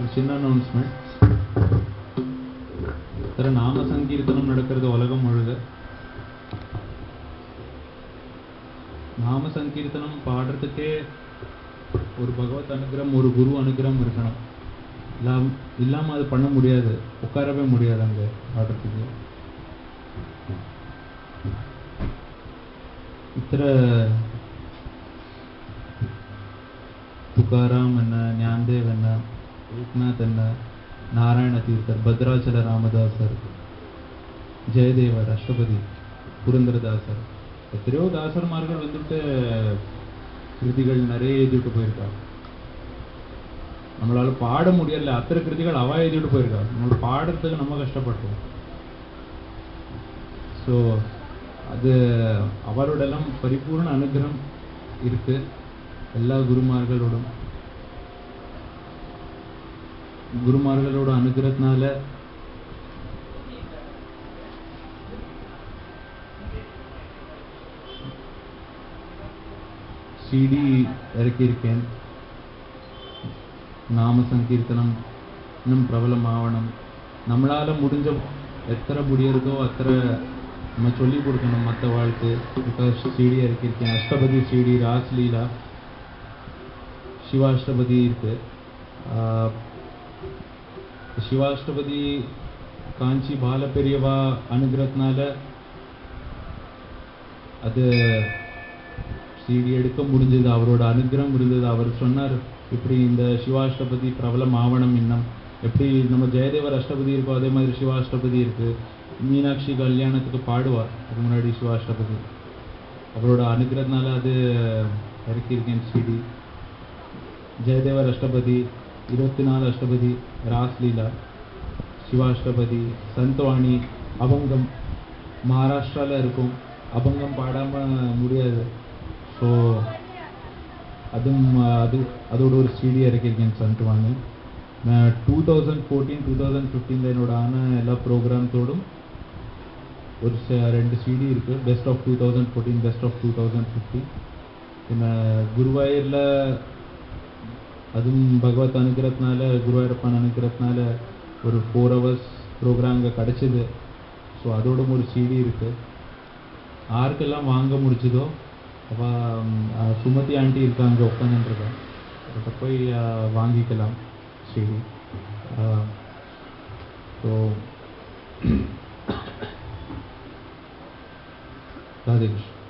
ஒரு சின்ன அனௌன்ஸ்மெண்ட் இத்தனை நாம சங்கீர்த்தனம் நடக்கிறது உலகம் முழுக்க நாம சங்கீர்த்தனம் பாடுறதுக்கே ஒரு பகவத் அனுகிரகம் ஒரு குரு அனுகிரகம் இருக்கணும் இல்லாம இல்லாம அது பண்ண முடியாது உட்காரவே முடியாது அங்க பாடுறதுக்கு ഇത്ര തുകാറാം എന്ന ജ്ഞാൻദേവ് എന്ന ഏക്നാഥ് എന്ന നാരായണ തീർത്ഥർ ഭദ്രാചല രാമദാസർ ജയദേവർ അഷ്ടപതി புரந்தரதாசர் எத்தனையோ தாசர்மார்கள் வந்துட்டு கிருதிகள் நிறைய எழுதிட்டு போயிருக்கா நம்மளால பாட முடியல அத்தனை கிருதிகள் அவ எழுதிட்டு போயிருக்கா நம்மளோட பாடுறதுக்கு நம்ம கஷ்டப்பட்டோம் ஸோ அது அவரோடெல்லாம் பரிபூர்ண அனுகிரகம் இருக்கு எல்லா குருமார்களோடும் குருமார்களோட அனுகிரகத்தினால சிடி இறக்கியிருக்கேன் நாம சங்கீர்த்தனம் இன்னும் பிரபலம் ஆவணம் நம்மளால முடிஞ்ச எத்தனை முடியறதோ அத்தனை நம்ம சொல்லி கொடுக்கணும் மற்ற வாழ்க்கை பிகாஸ் சிடி இறக்கியிருக்கேன் அஷ்டபதி சிடி ராஸ்லீலா சிவாஷ்டபதி இருக்கு ஆஹ் சிவாஷ்டபதி காஞ்சி பால பெரியவா அனுகிரகத்தினால அது சிடி எடுக்க முடிஞ்சது அவரோட அனுகிரகம் இருந்தது அவர் சொன்னார் இப்படி இந்த சிவாஷ்டபதி பிரபலம் ஆவணம் இன்னும் எப்படி நம்ம ஜெயதேவர் அஷ்டபதி இருக்கோ அதே மாதிரி சிவாஷ்டபதி இருக்கு மீனாட்சி கல்யாணத்துக்கு பாடுவார் அதுக்கு முன்னாடி சிவாஷ்டபதி அவரோட அனுகிரகத்தினால அது இறக்கியிருக்கேன் சிடி ஜெயதேவர் அஷ்டபதி இருபத்தி நாலு அஷ்டபதி ராஸ்லீலா சிவாஷ்டபதி சந்தவாணி அபங்கம் மகாராஷ்டிரால இருக்கும் அபங்கம் பாடாம முடியாது ஸோ அதுவும் அது அதோட ஒரு சிடி இறக்கியிருக்கேன் சந்தவாணி நான் two thousand fourteen two thousand ஃபிஃப்டீனில் என்னோட ஆன எல்லா ப்ரோக்ராம்ஸோடும் ஒரு ச- ரெண்டு சிடி இருக்கு best of two thousand fourteen best of two thousand fifteen பின்ன குருவாயூரில் அதுவும் பகவத் அனுகிரகத்தினால குருவாயூரப்பன் அனுகிரகத்தினால ஒரு ஃபோர் ஹவர்ஸ் ப்ரோக்ராம் அங்கே கிடச்சிது ஸோ அதோட ஒரு சிடி இருக்கு யாருக்கெல்லாம் வாங்க முடிச்சதோ அவ ம், அஹ், சுமதி ஆண்டி இருக்காங்க உட்காந்துருக்கா அவர்கிட்ட போய் அஹ், வாங்கிக்கலாம் சிடி ஸோ ராதே கிருஷ்ணன்